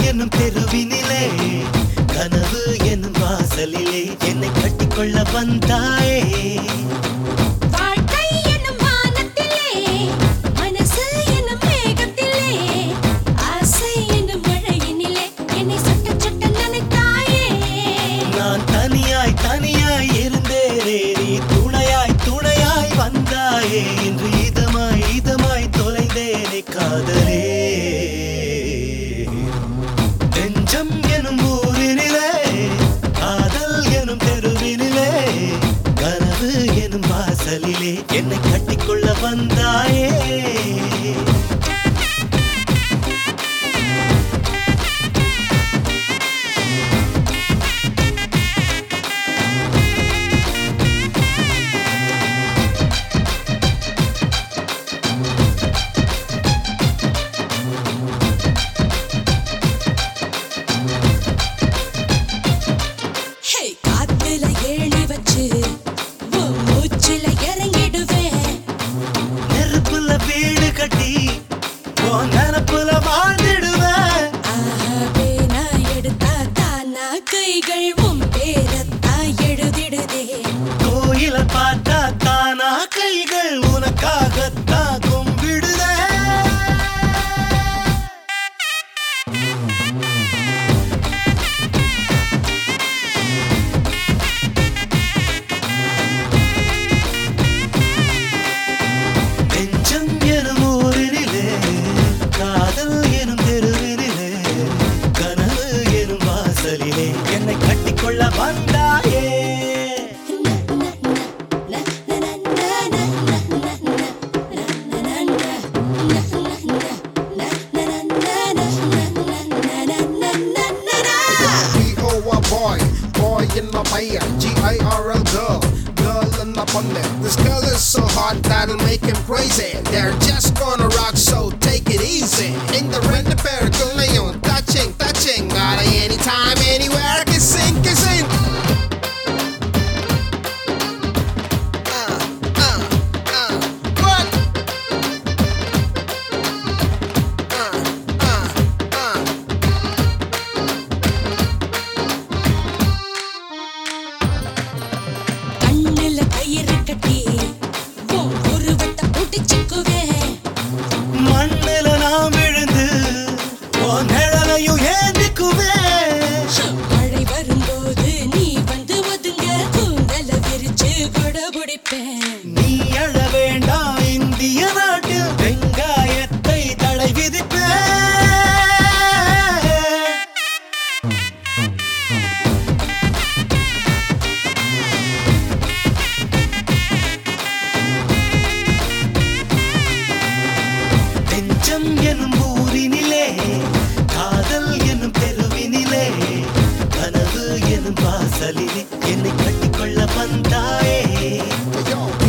என்னும் தெருவினிலே கனவு என்னும் வாசலிலே என்னை கட்டிக்கொள்ள வந்தாயே வாழ்க்கை என்னும் வானத்திலே மனசு என்னும் மேகத்திலே ஆசை என்னும் மழையினிலே என்னை சொட்ட சொட்ட நினைத்தாயே நான் தனியாய் தனியாய் இருந்தேனே நீ துணையாய் துணையாய் வந்தாயே இன்று இதமாய் இதமாய் தொலைந்தேனே காதலே நெஞ்சம் எனும் ஊரினிலே காதல் எனும் தெருவினிலே கனவு எனும் வாசலிலே என்னை கட்டிக்கொள்ள வந்தாயே ஹே காத்துல ஏழி வச்சு உன் மூச்சுல இறங்கிடுவேன் நெருப்புல வீடு கட்டி உன் நினப்புல வாழ்ந்துடுவேன் ஆஹாவே நான் எடுத்தா தானா கைகள் உன் பேரத்தான் எழுதிடுதே கோயில பார்த்தா தானா கைகள் உனக்காகத்தான் கும்பிடுதே நெஞ்சம் எனும் ஊரினிலே காதல் எனும் தெருவினிலே கனவு எனும் வாசலிலே என்னை கட்டிக்கொள்ள வந்தாயே B-O-Y boy, boy in my fire, G-I-R-L girl, girl in my bonnet. This girl is so hot that'll make him crazy. They're just gonna rock, so take it easy. In the rent a pair, leon, touching, touching. Got it anytime, anywhere, kissing, kissing. Uh, uh, uh, what? Uh, uh, uh. கண்ணுல கயிறு கட்டி உன் உருவத்தை புடிச்சுக்குவேன் மண்ணில நாம் விழுந்து உன் நிழலையும் ஏந்திக்குவேன் மழை வரும்போது நீ வந்து ஒதுங்க கூந்தல விரிச்சு கொட பிடிப்பேன் நீ அழ வேண்டாம் இந்திய நாட்டில் வெங்காயத்தை தடை விதிப்பேன் நெஞ்சம் எனும் ஊரினிலே காதல் எனும் தெருவினிலே கனவு எனும் வாசலிலே என்னை கட்டிக்கொள்ள வந்தாயே Yo,